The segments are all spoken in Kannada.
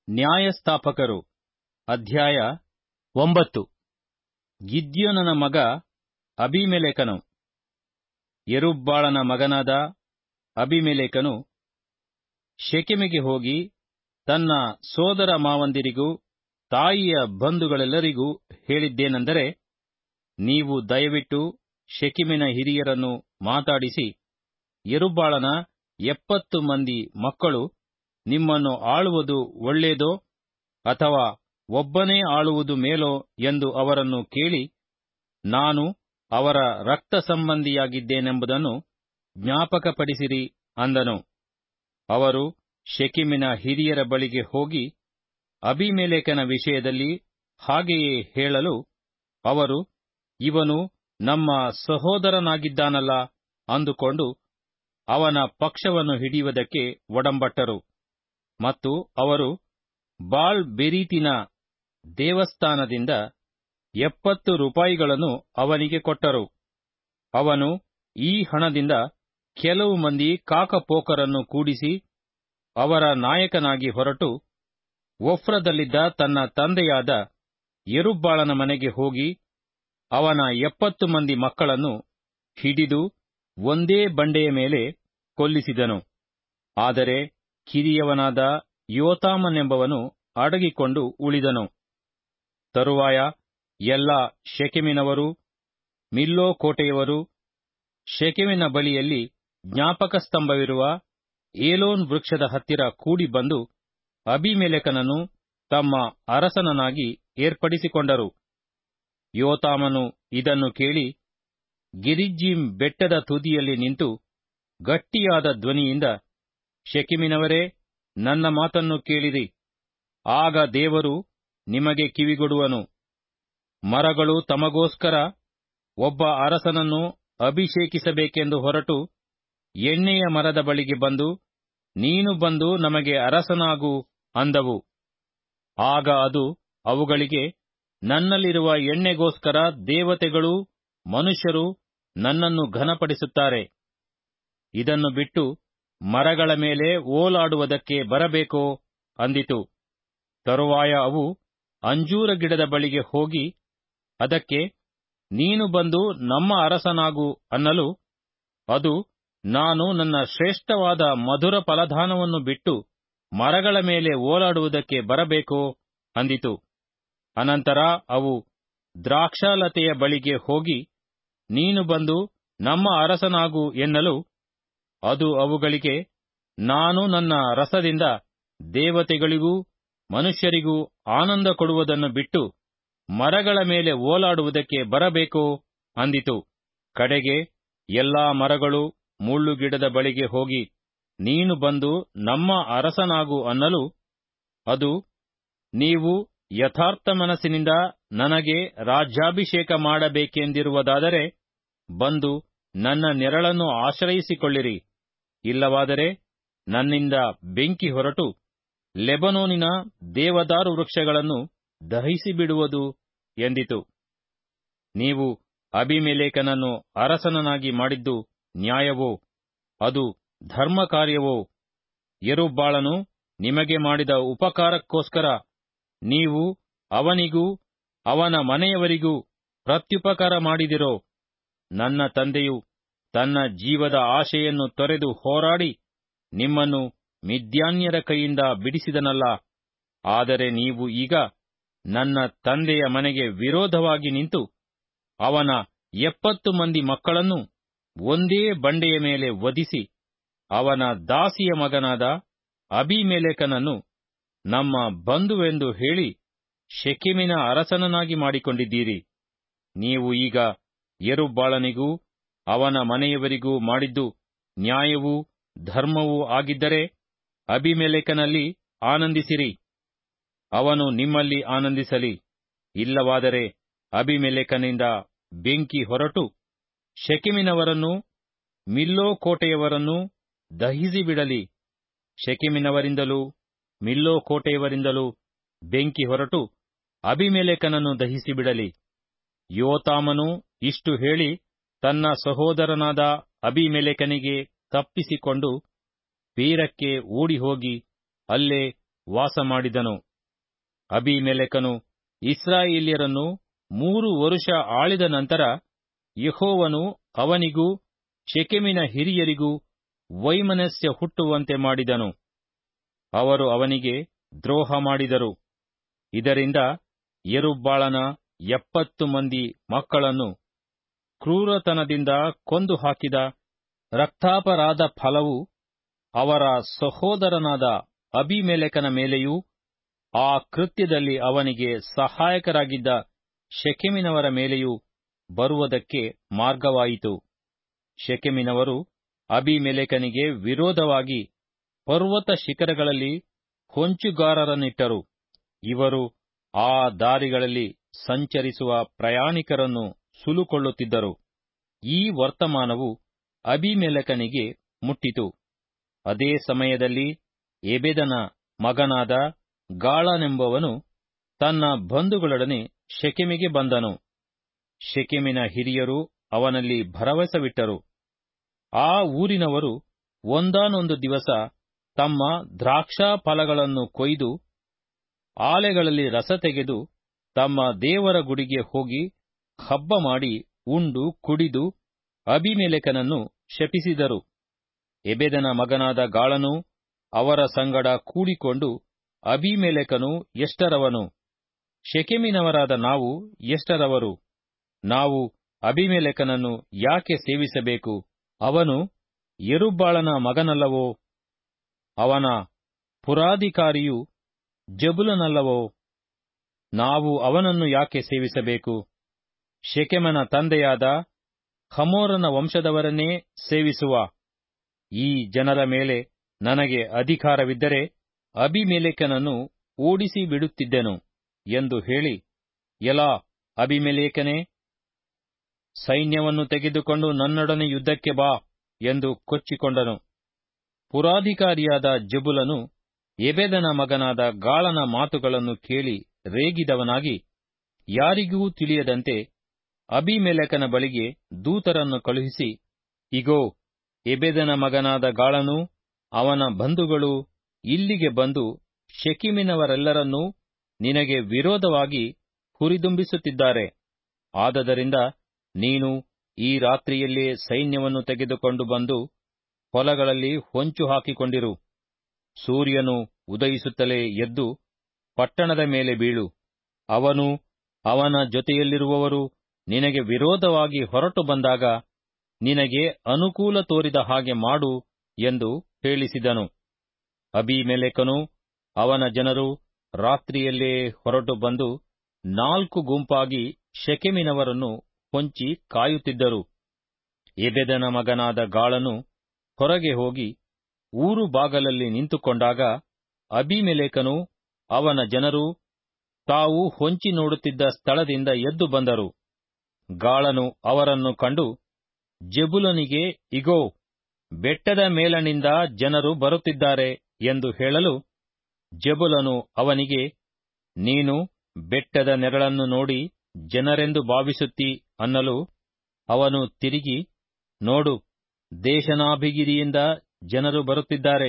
ನ್ಯಾಯಸ್ಥಾಪಕರು ಅಧ್ಯಾಯ ಒಂಬತ್ತು ಗಿದ್ಯೋನನ ಮಗ ಅಬಿಮೆಲೆಕನು ಯೆರುಬ್ಬಾಳನ ಮಗನಾದ ಅಬಿಮೆಲೆಕನು ಶೆಕೆಮಿಗೆ ಹೋಗಿ ತನ್ನ ಸೋದರ ಮಾವಂದಿರಿಗೂ ತಾಯಿಯ ಬಂಧುಗಳೆಲ್ಲರಿಗೂ ಹೇಳಿದ್ದೇನೆಂದರೆ ನೀವು ದಯವಿಟ್ಟು ಶೆಕೆಮಿನ ಹಿರಿಯರನ್ನು ಮಾತಾಡಿಸಿ ಯೆರುಬ್ಬಾಳನ ಎಪ್ಪತ್ತು ಮಂದಿ ಮಕ್ಕಳು ನಿಮ್ಮನ್ನು ಆಳುವುದು ಒಳ್ಳೇದೋ ಅಥವಾ ಒಬ್ಬನೇ ಆಳುವುದು ಮೇಲೋ ಎಂದು ಅವರನ್ನು ಕೇಳಿ ನಾನು ಅವರ ರಕ್ತ ಸಂಬಂಧಿಯಾಗಿದ್ದೇನೆಂಬುದನ್ನು ಜ್ಞಾಪಕಪಡಿಸಿರಿ ಅಂದನು ಅವರು ಶೆಕೆಮಿನ ಹಿರಿಯರ ಬಳಿಗೆ ಹೋಗಿ ಅಬಿಮೆಲೆಕನ ವಿಷಯದಲ್ಲಿ ಹಾಗೆಯೇ ಹೇಳಲು ಅವರು ಇವನು ನಮ್ಮ ಸಹೋದರನಾಗಿದ್ದಾನಲ್ಲ ಅಂದುಕೊಂಡು ಅವನ ಪಕ್ಷವನ್ನು ಹಿಡಿಯುವುದಕ್ಕೆ ಒಡಂಬಟ್ಟರು ಮತ್ತು ಅವರು ಬಾಳ್ ಬೆರೀತಿನ ದೇವಸ್ಥಾನದಿಂದ ಎಪ್ಪತ್ತು ರೂಪಾಯಿಗಳನ್ನು ಅವನಿಗೆ ಕೊಟ್ಟರು ಅವನು ಈ ಹಣದಿಂದ ಕೆಲವು ಮಂದಿ ಕಾಕಪೋಕರನ್ನು ಕೂಡಿಸಿ ಅವರ ನಾಯಕನಾಗಿ ಹೊರಟು ಒಫ್ರದಲ್ಲಿದ್ದ ತನ್ನ ತಂದೆಯಾದ ಯೆರುಬ್ಬಾಳನ ಮನೆಗೆ ಹೋಗಿ ಅವನ ಎಪ್ಪತ್ತು ಮಂದಿ ಮಕ್ಕಳನ್ನು ಹಿಡಿದು ಒಂದೇ ಬಂಡೆಯ ಮೇಲೆ ಕೊಲ್ಲಿಸಿದನು ಆದರೆ ಕಿರಿಯವನಾದ ಯೋತಾಮನೆಂಬವನು ಅಡಗಿಕೊಂಡು ಉಳಿದನು ತರುವಾಯ ಎಲ್ಲ ಶೆಕೆಮಿನವರು ಮಿಲ್ಲೋ ಕೋಟೆಯವರು ಶೆಕೆಮಿನ ಬಳಿಯಲ್ಲಿ ಜ್ಞಾಪಕ ಸ್ತಂಭವಿರುವ ಏಲೋನ್ ವೃಕ್ಷದ ಹತ್ತಿರ ಕೂಡಿ ಬಂದು ಅಬಿಮೆಲೆಕನನ್ನು ತಮ್ಮ ಅರಸನನ್ನಾಗಿ ಏರ್ಪಡಿಸಿಕೊಂಡರು ಯೋತಾಮನು ಇದನ್ನು ಕೇಳಿ ಗೆರಿಜ್ಜೀಮ್ ಬೆಟ್ಟದ ತುದಿಯಲ್ಲಿ ನಿಂತು ಗಟ್ಟಿಯಾದ ಧ್ವನಿಯಿಂದ ಶೆಕೆಮಿನವರೇ ನನ್ನ ಮಾತನ್ನು ಕೇಳಿರಿ ಆಗ ದೇವರು ನಿಮಗೆ ಕಿವಿಗೊಡುವನು ಮರಗಳು ತಮಗೋಸ್ಕರ ಒಬ್ಬ ಅರಸನನ್ನು ಅಭಿಷೇಕಿಸಬೇಕೆಂದು ಹೊರಟು ಎಣ್ಣೆಯ ಮರದ ಬಳಿಗೆ ಬಂದು ನೀನು ಬಂದು ನಮಗೆ ಅರಸನಾಗು ಅಂದವು ಆಗ ಅದು ಅವುಗಳಿಗೆ ನನ್ನಲ್ಲಿರುವ ಎಣ್ಣೆಗೋಸ್ಕರ ದೇವತೆಗಳೂ ಮನುಷ್ಯರು ನನ್ನನ್ನು ಘನಪಡಿಸುತ್ತಾರೆ ಇದನ್ನು ಬಿಟ್ಟು ಮರಗಳ ಮೇಲೆ ಓಲಾಡುವುದಕ್ಕೆ ಬರಬೇಕೋ ಅಂದಿತು ತರುವಾಯ ಅವು ಅಂಜೂರ ಗಿಡದ ಬಳಿಗೆ ಹೋಗಿ ಅದಕ್ಕೆ ನೀನು ಬಂದು ನಮ್ಮ ಅರಸನಾಗು ಅನ್ನಲು ಅದು ನಾನು ನನ್ನ ಶ್ರೇಷ್ಠವಾದ ಮಧುರ ಫಲದಾನವನ್ನು ಬಿಟ್ಟು ಮರಗಳ ಮೇಲೆ ಓಲಾಡುವುದಕ್ಕೆ ಬರಬೇಕೋ ಅಂದಿತು ಅನಂತರ ಅವು ದ್ರಾಕ್ಷಾಲತೆಯ ಬಳಿಗೆ ಹೋಗಿ ನೀನು ಬಂದು ನಮ್ಮ ಅರಸನಾಗು ಎನ್ನಲು ಅದು ಅವುಗಳಿಗೆ ನಾನು ನನ್ನ ರಸದಿಂದ ದೇವತೆಗಳಿಗೂ ಮನುಷ್ಯರಿಗೂ ಆನಂದ ಕೊಡುವುದನ್ನು ಬಿಟ್ಟು ಮರಗಳ ಮೇಲೆ ಓಲಾಡುವುದಕ್ಕೆ ಬರಬೇಕೋ ಅಂದಿತು ಕಡೆಗೆ ಎಲ್ಲಾ ಮರಗಳು ಮುಳ್ಳುಗಿಡದ ಬಳಿಗೆ ಹೋಗಿ ನೀನು ಬಂದು ನಮ್ಮ ಅರಸನಾಗು ಅನ್ನಲು ಅದು ನೀವು ಯಥಾರ್ಥ ಮನಸ್ಸಿನಿಂದ ನನಗೆ ರಾಜ್ಯಾಭಿಷೇಕ ಮಾಡಬೇಕೆಂದಿರುವುದಾದರೆ ಬಂದು ನನ್ನ ನೆರಳನ್ನು ಆಶ್ರಯಿಸಿಕೊಳ್ಳಿರಿ ಇಲ್ಲವಾದರೆ ನನ್ನಿಂದ ಬೆಂಕಿ ಹೊರಟು ಲೆಬನೋನಿನ ದೇವದಾರು ವೃಕ್ಷಗಳನ್ನು ದಹಿಸಿಬಿಡುವುದು ಎಂದಿತು ನೀವು ಅಬಿಮೆಲೇಕನನ್ನು ಅರಸನನ್ನಾಗಿ ಮಾಡಿದ್ದು ನ್ಯಾಯವೋ ಅದು ಧರ್ಮ ಕಾರ್ಯವೋ ಯರುಬ್ಬಾಳನು ನಿಮಗೆ ಮಾಡಿದ ಉಪಕಾರಕ್ಕೋಸ್ಕರ ನೀವು ಅವನಿಗೂ ಅವನ ಮನೆಯವರಿಗೂ ಪ್ರತ್ಯುಪಕಾರ ಮಾಡಿದಿರೋ ನನ್ನ ತಂದೆಯು ತನ್ನ ಜೀವದ ಆಶೆಯನ್ನು ತೊರೆದು ಹೋರಾಡಿ ನಿಮ್ಮನ್ನು ಮಿದ್ಯಾನ್ಯರ ಕೈಯಿಂದ ಬಿಡಿಸಿದನಲ್ಲ ಆದರೆ ನೀವು ಈಗ ನನ್ನ ತಂದೆಯ ಮನೆಗೆ ವಿರೋಧವಾಗಿ ನಿಂತು ಅವನ ಎಪ್ಪತ್ತು ಮಂದಿ ಮಕ್ಕಳನ್ನು ಒಂದೇ ಬಂಡೆಯ ಮೇಲೆ ವಧಿಸಿ ಅವನ ದಾಸಿಯ ಮಗನಾದ ಅಬಿಮೆಲೆಕನನ್ನು ನಮ್ಮ ಬಂಧುವೆಂದು ಹೇಳಿ ಶೆಕೆಮಿನ ಅರಸನನ್ನಾಗಿ ಮಾಡಿಕೊಂಡಿದ್ದೀರಿ ನೀವು ಈಗ ಯರುಬ್ಬಾಳನಿಗೂ ಅವನ ಮನೆಯವರಿಗೂ ಮಾಡಿದ್ದು ನ್ಯಾಯವೂ ಧರ್ಮವೂ ಆಗಿದ್ದರೆ ಅಬಿಮೆಲೆಕನಲ್ಲಿ ಆನಂದಿಸಿರಿ ಅವನು ನಿಮ್ಮಲ್ಲಿ ಆನಂದಿಸಲಿ ಇಲ್ಲವಾದರೆ ಅಬಿಮೆಲೆಕನಿಂದ ಬೆಂಕಿ ಹೊರಟು ಶೆಕೆಮಿನವರನ್ನು ಮಿಲ್ಲೋ ಕೋಟೆಯವರನ್ನು ದಹಿಸಿಬಿಡಲಿ ಶೆಕೆಮಿನವರಿಂದಲೂ ಮಿಲ್ಲೋ ಕೋಟೆಯವರಿಂದಲೂ ಬೆಂಕಿ ಹೊರಟು ಅಬಿಮೆಲೆಕನನ್ನು ದಹಿಸಿಬಿಡಲಿ ಯೋತಾಮನು ಇಷ್ಟು ಹೇಳಿ ತನ್ನ ಸಹೋದರನಾದ ಅಬಿಮೆಲೆಕನಿಗೆ ತಪ್ಪಿಸಿಕೊಂಡು ಪೀರಕ್ಕೆ ಓಡಿಹೋಗಿ ಅಲ್ಲೇ ವಾಸಮಾಡಿದನು ಅಬಿಮೆಲೆಕನು ಇಸ್ರಾಯೇಲ್ಯರನ್ನು ಮೂರು ವರುಷ ಆಳಿದ ನಂತರ ಯೆಹೋವನು ಅವನಿಗೂ ಶೆಕೆಮಿನ ಹಿರಿಯರಿಗೂ ವೈಮನಸ್ಯ ಹುಟ್ಟುವಂತೆ ಮಾಡಿದನು ಅವರು ಅವನಿಗೆ ದ್ರೋಹ ಮಾಡಿದರು ಇದರಿಂದ ಯೆರುಬ್ಬಾಳನ ಎಪ್ಪತ್ತು ಮಂದಿ ಮಕ್ಕಳನ್ನು ಕ್ರೂರತನದಿಂದ ಕೊಂದು ಹಾಕಿದ ರಕ್ತಾಪರಾಧ ಫಲವು ಅವರ ಸಹೋದರನಾದ ಅಬಿಮೆಲೆಕನ ಮೇಲೆಯೂ ಆ ಕೃತ್ಯದಲ್ಲಿ ಅವನಿಗೆ ಸಹಾಯಕರಾಗಿದ್ದ ಶೆಕೆಮಿನವರ ಮೇಲೆಯೂ ಬರುವುದಕ್ಕೆ ಮಾರ್ಗವಾಯಿತು ಶೆಕೆಮಿನವರು ಅಬಿಮೆಲೆಕನಿಗೆ ವಿರೋಧವಾಗಿ ಪರ್ವತ ಶಿಖರಗಳಲ್ಲಿ ಹೊಂಚುಗಾರರನ್ನಿಟ್ಟರು ಇವರು ಆ ದಾರಿಗಳಲ್ಲಿ ಸಂಚರಿಸುವ ಪ್ರಯಾಣಿಕರನ್ನು ಸುಲುಕೊಳ್ಳುತ್ತಿದ್ದರು ಈ ವರ್ತಮಾನವು ಅಬಿಮೆಲೆಕನಿಗೆ ಮುಟ್ಟಿತು ಅದೇ ಸಮಯದಲ್ಲಿ ಎಬೆದನ ಮಗನಾದ ಗಾಳನೆಂಬವನು ತನ್ನ ಬಂಧುಗಳೊಡನೆ ಶೆಕೆಮಿಗೆ ಬಂದನು ಶೆಕೆಮಿನ ಹಿರಿಯರು ಅವನಲ್ಲಿ ಭರವಸವಿಟ್ಟರು ಆ ಊರಿನವರು ಒಂದಾನೊಂದು ದಿವಸ ತಮ್ಮ ದ್ರಾಕ್ಷಾ ಫಲಗಳನ್ನು ಕೊಯ್ದು ಆಲೆಗಳಲ್ಲಿ ರಸ ತೆಗೆದು ತಮ್ಮ ದೇವರ ಗುಡಿಗೆ ಹೋಗಿ ಹಬ್ಬ ಮಾಡಿ ಉಂಡು ಕುಡಿದು ಅಬಿಮೆಲೆಕನನ್ನು ಶಪಿಸಿದರು ಎಬೆದನ ಮಗನಾದ ಗಾಳನು ಅವರ ಸಂಗಡ ಕೂಡಿಕೊಂಡು ಅಬಿಮೆಲೆಕನು ಎಷ್ಟರವನು ಶೆಕೆಮಿನವರಾದ ನಾವು ಎಷ್ಟರವರು ನಾವು ಅಬಿಮೆಲೆಕನನ್ನು ಯಾಕೆ ಸೇವಿಸಬೇಕು ಅವನು ಯರುಬ್ಬಾಳನ ಮಗನಲ್ಲವೋ ಅವನ ಪುರಾಧಿಕಾರಿಯು ಜಬುಲನಲ್ಲವೋ ನಾವು ಅವನನ್ನು ಯಾಕೆ ಸೇವಿಸಬೇಕು ಶೆಕೆಮನ ತಂದೆಯಾದ ಹಮೋರನ ವಂಶದವರನ್ನೇ ಸೇವಿಸುವ ಈ ಜನರ ಮೇಲೆ ನನಗೆ ಅಧಿಕಾರವಿದ್ದರೆ ಅಬಿಮೆಲೆಕನನ್ನು ಓಡಿಸಿ ಬಿಡುತ್ತಿದ್ದೆನು ಎಂದು ಹೇಳಿ ಎಲಾ ಅಬಿಮೆಲೇಕನೇ ಸೈನ್ಯವನ್ನು ತೆಗೆದುಕೊಂಡು ನನ್ನೊಡನೆ ಯುದ್ಧಕ್ಕೆ ಬಾ ಎಂದು ಕೊಚ್ಚಿಕೊಂಡನು ಪುರಾಧಿಕಾರಿಯಾದ ಜಬುಲನು ಎಬೆದನ ಮಗನಾದ ಗಾಳನ ಮಾತುಗಳನ್ನು ಕೇಳಿ ರೇಗಿದವನಾಗಿ ಯಾರಿಗೂ ತಿಳಿಯದಂತೆ ಅಬಿಮೆಲೆಕನ ಬಳಿಗೆ ದೂತರನ್ನು ಕಳುಹಿಸಿ ಇಗೋ ಎಬೆದನ ಮಗನಾದ ಗಾಳನು ಅವನ ಬಂಧುಗಳು ಇಲ್ಲಿಗೆ ಬಂದು ಶೆಕಿಮಿನವರೆಲ್ಲರನ್ನೂ ನಿನಗೆ ವಿರೋಧವಾಗಿ ಹುರಿದುಂಬಿಸುತ್ತಿದ್ದಾರೆ ಆದದರಿಂದ ನೀನು ಈ ರಾತ್ರಿಯಲ್ಲೇ ಸೈನ್ಯವನ್ನು ತೆಗೆದುಕೊಂಡು ಬಂದು ಹೊಲಗಳಲ್ಲಿ ಹೊಂಚು ಹಾಕಿಕೊಂಡಿರು ಸೂರ್ಯನು ಉದಯಿಸುತ್ತಲೇ ಎದ್ದು ಪಟ್ಟಣದ ಮೇಲೆ ಬೀಳು ಅವನು ಅವನ ಜೊತೆಯಲ್ಲಿರುವವರು ನಿನಗೆ ವಿರೋಧವಾಗಿ ಹೊರಟು ಬಂದಾಗ ನಿನಗೆ ಅನುಕೂಲ ತೋರಿದ ಹಾಗೆ ಮಾಡು ಎಂದು ಹೇಳಿಸಿದನು ಅಬಿಮೆಲೆಕನು ಅವನ ಜನರು ರಾತ್ರಿಯಲ್ಲೇ ಹೊರಟು ಬಂದು ನಾಲ್ಕು ಗುಂಪಾಗಿ ಶೆಕೆಮಿನವರನ್ನು ಹೊಂಚಿ ಕಾಯುತ್ತಿದ್ದರು ಎಬೆದನ ಮಗನಾದ ಗಾಳನು ಹೊರಗೆ ಹೋಗಿ ಊರು ಬಾಗಲಲ್ಲಿ ನಿಂತುಕೊಂಡಾಗ ಅಬಿಮೆಲೆಕನು ಅವನ ಜನರು ತಾವು ಹೊಂಚಿ ನೋಡುತ್ತಿದ್ದ ಸ್ಥಳದಿಂದ ಎದ್ದು ಬಂದರು ಗಾಳನು ಅವರನ್ನು ಕಂಡು ಜೆಬುಲನಿಗೆ ಇಗೋ ಬೆಟ್ಟದ ಮೇಲನಿಂದ ಜನರು ಬರುತ್ತಿದ್ದಾರೆ ಎಂದು ಹೇಳಲು ಜೆಬುಲನು ಅವನಿಗೆ ನೀನು ಬೆಟ್ಟದ ನೆರಳನ್ನು ನೋಡಿ ಜನರೆಂದು ಭಾವಿಸುತ್ತಿ ಅನ್ನಲು ಅವನು ತಿರುಗಿ ನೋಡು ದೇಶನಾಭಿಗಿರಿಯಿಂದ ಜನರು ಬರುತ್ತಿದ್ದಾರೆ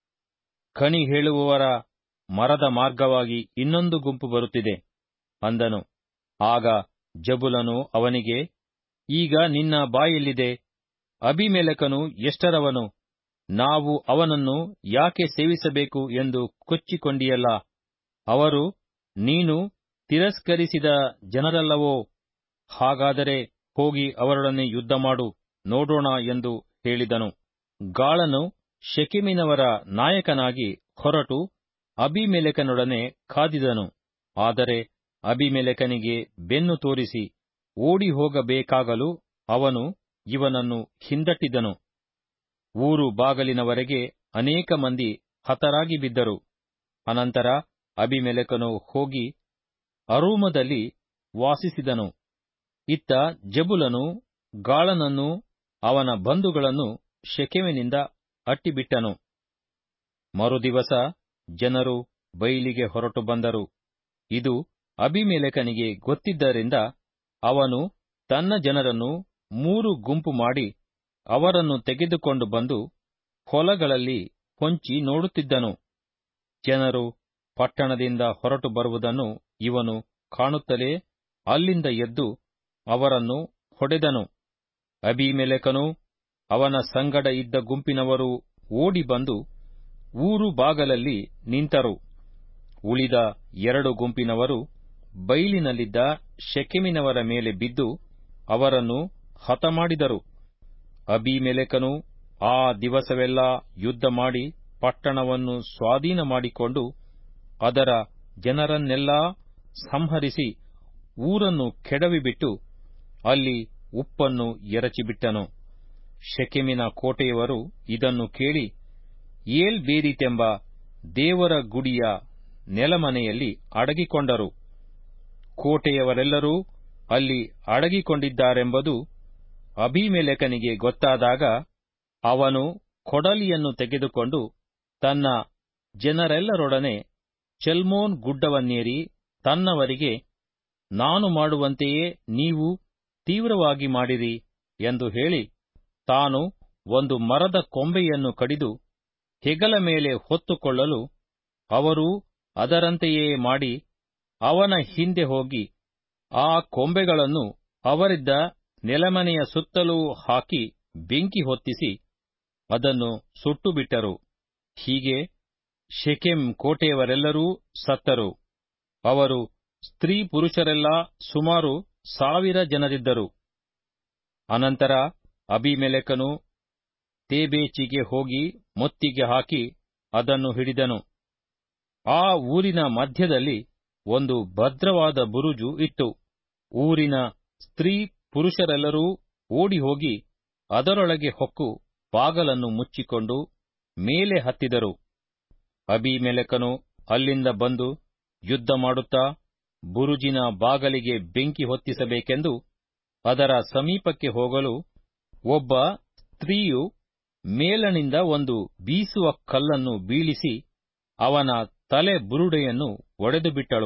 ಕಣಿ ಹೇಳುವವರ ಮರದ ಮಾರ್ಗವಾಗಿ ಇನ್ನೊಂದು ಗುಂಪು ಬರುತ್ತಿದೆ ಅಂದನು ಆಗ ಜಬುಲನು ಅವನಿಗೆ ಈಗ ನಿನ್ನ ಬಾಯಲ್ಲಿದೆ ಅಬಿಮೆಲೆಕನು ಎಷ್ಟರವನು ನಾವು ಅವನನ್ನು ಯಾಕೆ ಸೇವಿಸಬೇಕು ಎಂದು ಕೊಚ್ಚಿಕೊಂಡಿಯಲ್ಲ ಅವರು ನೀನು ತಿರಸ್ಕರಿಸಿದ ಜನರಲ್ಲವೋ ಹಾಗಾದರೆ ಹೋಗಿ ಅವರೊಡನೆ ಯುದ್ಧ ಮಾಡು ನೋಡೋಣ ಎಂದು ಹೇಳಿದನು ಗಾಳನು ಶೆಕೆಮಿನವರ ನಾಯಕನಾಗಿ ಹೊರಟು ಅಬಿಮೆಲೆಕನೊಡನೆ ಕಾದಿದನು ಆದರೆ ಅಬಿಮೆಲೆಕನಿಗೆ ಬೆನ್ನು ತೋರಿಸಿ ಓಡಿ ಹೋಗಬೇಕಾಗಲು ಅವನು ಇವನನ್ನು ಹಿಂದಟ್ಟಿದನು ಊರು ಬಾಗಲಿನವರೆಗೆ ಅನೇಕ ಮಂದಿ ಹತರಾಗಿ ಬಿದ್ದರು ಅನಂತರ ಅಬಿಮೆಲೆಕನು ಹೋಗಿ ಅರೂಮದಲ್ಲಿ ವಾಸಿಸಿದನು ಇತ್ತ ಜಬುಲನು ಗಾಳನನ್ನು ಅವನ ಬಂಧುಗಳನ್ನು ಶೆಕೆಮಿನಿಂದ ಅಟ್ಟಿಬಿಟ್ಟನು ಮರುದಿವಸ ಜನರು ಬೈಲಿಗೆ ಹೊರಟು ಬಂದರು ಇದು ಅಬಿಮೆಲೆಕನಿಗೆ ಗೊತ್ತಿದ್ದರಿಂದ ಅವನು ತನ್ನ ಜನರನ್ನು ಮೂರು ಗುಂಪು ಮಾಡಿ ಅವರನ್ನು ತೆಗೆದುಕೊಂಡು ಬಂದು ಹೊಲಗಳಲ್ಲಿ ಹೊಂಚಿ ನೋಡುತ್ತಿದ್ದನು ಜನರು ಪಟ್ಟಣದಿಂದ ಹೊರಟು ಬರುವುದನ್ನು ಇವನು ಕಾಣುತ್ತಲೇ ಅಲ್ಲಿಂದ ಎದ್ದು ಅವರನ್ನು ಹೊಡೆದನು ಅಬೀಮೆಲೆಕನು ಅವನ ಸಂಗಡ ಇದ್ದ ಗುಂಪಿನವರು ಓಡಿ ಬಂದು ಊರು ಬಾಗಲಲ್ಲಿ ನಿಂತರು ಉಳಿದ ಎರಡು ಗುಂಪಿನವರು ಬೈಲಿನಲ್ಲಿದ್ದ ಶೆಕೆಮಿನವರ ಮೇಲೆ ಬಿದ್ದು ಅವರನ್ನು ಹತಮಾಡಿದರು ಅಬೀಮೆಲೆಕನು ಆ ದಿವಸವೆಲ್ಲ ಯುದ್ಧ ಮಾಡಿ ಪಟ್ಟಣವನ್ನು ಸ್ವಾಧೀನ ಮಾಡಿಕೊಂಡು ಅದರ ಜನರನ್ನೆಲ್ಲಾ ಸಂಹರಿಸಿ ಊರನ್ನು ಕೆಡವಿಬಿಟ್ಟು ಅಲ್ಲಿ ಉಪ್ಪನ್ನು ಎರಚಿಬಿಟ್ಟನು ಶೆಕೆಮಿನ ಕೋಟೆಯವರು ಇದನ್ನು ಕೇಳಿ ಏಲ್ ಬೇರಿತೆಂಬ ದೇವರ ಗುಡಿಯ ನೆಲಮನೆಯಲ್ಲಿ ಅಡಗಿಕೊಂಡರು ಕೋಟೆಯವರೆಲ್ಲರೂ ಅಲ್ಲಿ ಅಡಗಿಕೊಂಡಿದ್ದಾರೆಂಬುದು ಅಬೀಮೆಲೆಕನಿಗೆ ಗೊತ್ತಾದಾಗ ಅವನು ಕೊಡಲಿಯನ್ನು ತೆಗೆದುಕೊಂಡು ತನ್ನ ಜನರೆಲ್ಲರೊಡನೆ ಚೆಲ್ಮೋನ್ ಗುಡ್ಡವನ್ನೇರಿ ತನ್ನವರಿಗೆ ನಾನು ಮಾಡುವಂತೆಯೇ ನೀವು ತೀವ್ರವಾಗಿ ಮಾಡಿರಿ ಎಂದು ಹೇಳಿ ತಾನು ಒಂದು ಮರದ ಕೊಂಬೆಯನ್ನು ಕಡಿದು ಹೆಗಲ ಮೇಲೆ ಹೊತ್ತುಕೊಳ್ಳಲು ಅವರೂ ಅದರಂತೆಯೇ ಮಾಡಿ ಅವನ ಹಿಂದೆ ಹೋಗಿ ಆ ಕೊಂಬೆಗಳನ್ನು ಅವರಿದ್ದ ನೆಲಮನೆಯ ಸುತ್ತಲೂ ಹಾಕಿ ಬೆಂಕಿ ಹೊತ್ತಿಸಿ ಅದನ್ನು ಸುಟ್ಟುಬಿಟ್ಟರು ಹೀಗೆ ಶೆಕೆಮ್ ಕೋಟೆಯವರೆಲ್ಲರೂ ಸತ್ತರು ಅವರು ಸ್ತ್ರೀ ಪುರುಷರೆಲ್ಲ ಸುಮಾರು ಸಾವಿರ ಜನರಿದ್ದರು ಅನಂತರ ಅಬಿಮೆಲೆಕನು ತೇಬೇಚಿಗೆ ಹೋಗಿ ಮೊತ್ತಿಗೆ ಹಾಕಿ ಅದನ್ನು ಹಿಡಿದನು ಆ ಊರಿನ ಮಧ್ಯದಲ್ಲಿ ಒಂದು ಭದ್ರವಾದ ಬುರುಜು ಇತ್ತು ಊರಿನ ಸ್ತ್ರೀ ಪುರುಷರೆಲ್ಲರೂ ಓಡಿಹೋಗಿ ಅದರೊಳಗೆ ಹೊಕ್ಕು ಬಾಗಲನ್ನು ಮುಚ್ಚಿಕೊಂಡು ಮೇಲೆ ಹತ್ತಿದರು ಅಬಿಮೆಲೆಕನು ಅಲ್ಲಿಂದ ಬಂದು ಯುದ್ಧ ಮಾಡುತ್ತಾ ಬುರುಜಿನ ಬಾಗಲಿಗೆ ಬೆಂಕಿ ಹೊತ್ತಿಸಬೇಕೆಂದು ಅದರ ಸಮೀಪಕ್ಕೆ ಹೋಗಲು ಒಬ್ಬ ಸ್ತ್ರೀಯು ಮೇಲನಿಂದ ಒಂದು ಬೀಸುವ ಕಲ್ಲನ್ನು ಬೀಳಿಸಿ ಅವನ ತಲೆ ಬುರುಡೆಯನ್ನು ಒಡೆದುಬಿಟ್ಟಳು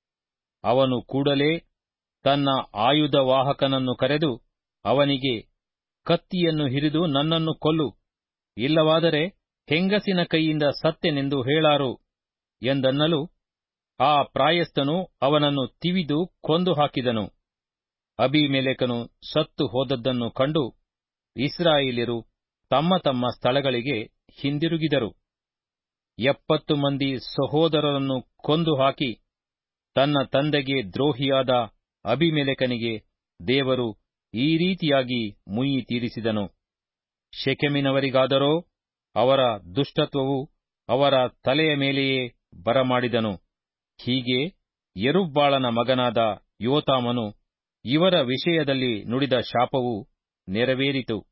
ಅವನು ಕೂಡಲೇ ತನ್ನ ಆಯುಧವಾಹಕನನ್ನು ಕರೆದು ಅವನಿಗೆ ಕತ್ತಿಯನ್ನು ಹಿರಿದು ನನ್ನನ್ನು ಕೊಲ್ಲು ಇಲ್ಲವಾದರೆ ಹೆಂಗಸಿನ ಕೈಯಿಂದ ಸತ್ತೆನೆಂದು ಹೇಳಾರು ಎಂದನ್ನಲು ಆ ಪ್ರಾಯಸ್ಥನು ಅವನನ್ನು ತಿವಿದು ಕೊಂದು ಹಾಕಿದನು ಅಬಿಮೆಲೆಕನು ಸತ್ತು ಹೋದದ್ದನ್ನು ಕಂಡು ಇಸ್ರಾಯೇಲ್ಯರು ತಮ್ಮ ತಮ್ಮ ಸ್ಥಳಗಳಿಗೆ ಹಿಂದಿರುಗಿದರು ಎಪ್ಪತ್ತು ಮಂದಿ ಸಹೋದರರನ್ನು ಕೊಂದು ಹಾಕಿ ತನ್ನ ತಂದೆಗೆ ದ್ರೋಹಿಯಾದ ಅಬಿಮೆಲೆಕನಿಗೆ ದೇವರು ಈ ರೀತಿಯಾಗಿ ಮುಯ್ಯಿ ತೀರಿಸಿದನು ಶೆಕೆಮಿನವರಿಗಾದರೋ ಅವರ ದುಷ್ಟತ್ವವು ಅವರ ತಲೆಯ ಮೇಲೆಯೇ ಬರಮಾಡಿದನು ಹೀಗೆ ಯರುಬ್ಬಾಳನ ಮಗನಾದ ಯೋತಾಮನು ಇವರ ವಿಷಯದಲ್ಲಿ ನುಡಿದ ಶಾಪವು ನೆರವೇರಿತು